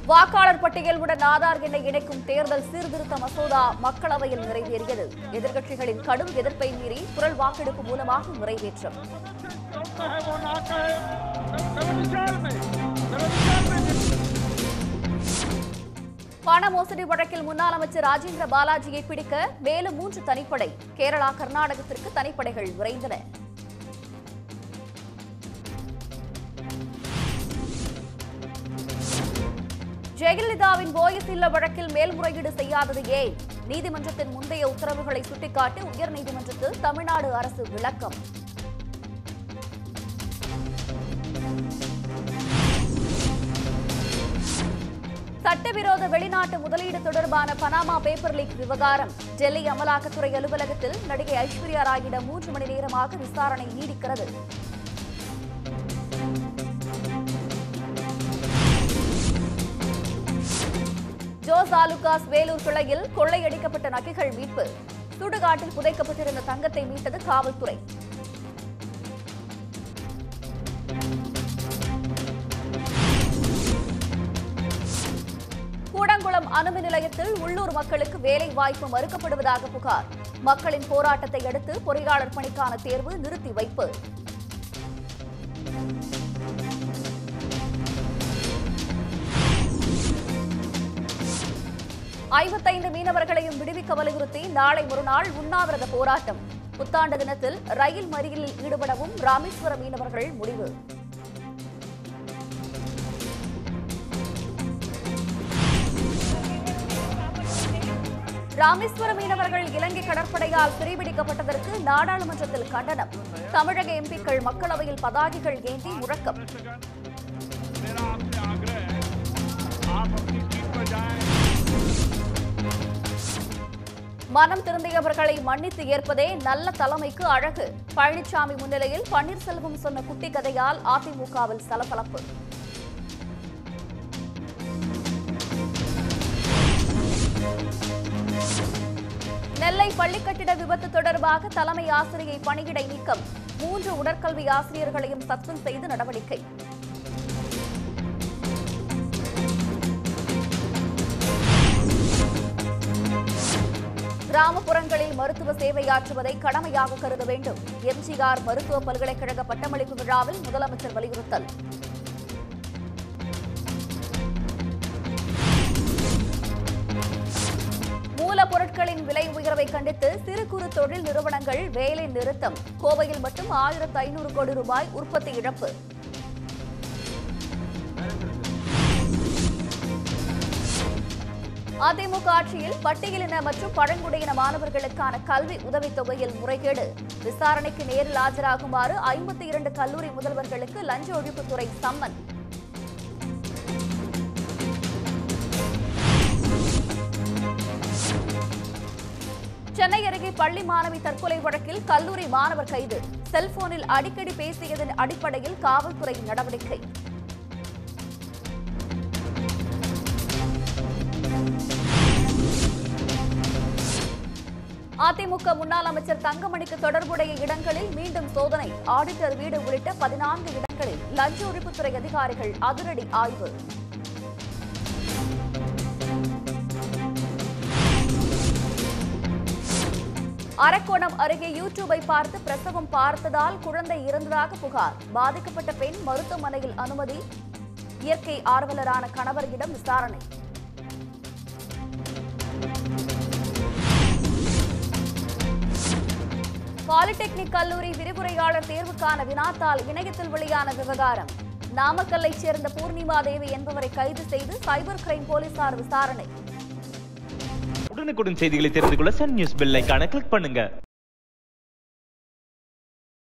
வாக்காளர் பட்டியலுடன் ஆதார் எண்ணை இணைக்கும் தேர்தல் சீர்திருத்த மசோதா மக்களவையில் நிறைவேறியது எதிர்க்கட்சிகளின் கடும் எதிர்ப்பை மீறி குரல் வாக்கெடுப்பு மூலமாக நிறைவேற்றம் है वो नाका है नगर विचार में नगर विचार में பண மோசடி வழக்கில் முன்னாள் அமைச்சர் ராஜேந்திர பாலாஜியை பிடிக்க மேலும் மூன்று தனிப்படை கேரளா கர்நாடகத்திற்கு தனிப்படைகள் விரைந்தன ஜெயலலிதாவின் போயஸ் இல்ல வழக்கில் மேல்முறையீடு செய்யாதது ஏன் நீதிமன்றத்தின் முந்தைய உத்தரவுகளை சுட்டிக்காட்டி உயர்நீதிமன்றத்தில் தமிழ்நாடு அரசு விளக்கம் சட்டவிரோத வெளிநாட்டு முதலீடு தொடர்பான பனாமா பேப்பர் லீக் விவகாரம் டெல்லி அமலாக்கத்துறை அலுவலகத்தில் நடிகை ஐஸ்வர்யா ராயிடம் மூன்று மணி நேரமாக விசாரணை நீடிக்கிறது ஜோஸ் ஆலுகாஸ் வேலூர் கிளையில் கொள்ளையடிக்கப்பட்ட நகைகள் மீட்பு சுடுகாட்டில் புதைக்கப்பட்டிருந்த தங்கத்தை மீட்டது காவல்துறை கூடங்குளம் அணுமின் நிலையத்தில் உள்ளூர் மக்களுக்கு வேலை வாய்ப்பு மறுக்கப்படுவதாக புகார் மக்களின் போராட்டத்தை அடுத்து பொறியாளர் பணிக்கான தேர்வு நிறுத்தி வைப்பு ஐம்பத்தைந்து மீனவர்களையும் விடுவிக்க வலியுறுத்தி நாளை மறுநாள் உண்ணாவிரத போராட்டம் புத்தாண்டு தினத்தில் ரயில் மறியலில் ஈடுபடவும் ராமேஸ்வர மீனவர்கள் முடிவு ராமேஸ்வர மீனவர்கள் இலங்கை கடற்படையால் சிறைபிடிக்கப்பட்டதற்கு நாடாளுமன்றத்தில் கண்டனம் தமிழக எம்பிக்கள் மக்களவையில் பதாகைகள் ஏந்தி முழக்கம் मेरा आपसे आग्रह है आप अपनी सीट पर जाएं மனம் திருந்தியவர்களை மன்னித்து ஏற்பதே நல்ல தலைமைக்கு அழகு பழனிசாமி முன்னிலையில் பன்னீர்செல்வம் சொன்ன குட்டி கதையால் அதிமுகவில் சலசலப்பு நெல்லை பள்ளி கட்டிட விபத்து தொடர்பாக தலைமை ஆசிரியை பணியிடை நீக்கம் மூன்று உடற்கல்வி ஆசிரியர்களையும் சஸ்பெண்ட் செய்து நடவடிக்கை கிராமப்புறங்களில் மருத்துவ சேவையாற்றுவதை கடமையாக கருத வேண்டும் எம்ஜிஆர் மருத்துவ பல்கலைக்கழக பட்டமளிப்பு விழாவில் முதலமைச்சர் வலியுறுத்தல் மூலப்பொருட்களின் விலை உயர்வை கண்டித்து சிறு குறு தொழில் நிறுவனங்கள் வேலை நிறுத்தம் கோவையில் மட்டும் ஆயிரத்து ஐநூறு கோடி ரூபாய் உற்பத்தி இழப்பு அதிமுக ஆட்சியில் பட்டியலின மற்றும் பழங்குடியின மாணவர்களுக்கான கல்வி உதவித் தொகையில் முறைகேடு விசாரணைக்கு நேரில் ஆஜராகுமாறு ஐம்பத்தி இரண்டு கல்லூரி முதல்வர்களுக்கு லஞ்ச ஒழிப்புத்துறை சம்மன் சென்னை அருகே பள்ளி மாணவி தற்கொலை வழக்கில் கல்லூரி மாணவர் கைது செல்போனில் அடிக்கடி பேசியதன் அடிப்படையில் காவல்துறை நடவடிக்கை அதிமுக முன்னாள் அமைச்சர் தங்கமணிக்கு தொடர்புடைய இடங்களில் மீண்டும் சோதனை ஆடிட்டர் வீடு உள்ளிட்ட பதினான்கு இடங்களில் லஞ்ச ஒழிப்புத்துறை அதிகாரிகள் அதிரடி ஆய்வு அரக்கோணம் அருகே யூடியூபை பார்த்து பிரசவம் பார்த்ததால் குழந்தை இறந்ததாக புகார் பாதிக்கப்பட்ட பெண் மருத்துவமனையில் அனுமதி இயற்கை ஆர்வலரான கணவரிடம் விசாரணை பாலிடெக்னிக் கல்லூரி விரிவுரையாளர் தேர்வுக்கான வினாத்தாள் இணையத்தில் வெளியான விவகாரம் நாமக்கல்லைச் சேர்ந்த பூர்ணிமா தேவி என்பவரை கைது செய்து சைபர் கிரைம் போலீசார் விசாரணை உடனுக்குடன் செய்திகளை தெரிந்து கொள்ள சன் நியூஸ் பெல் ஐகானை கிளிக் பண்ணுங்க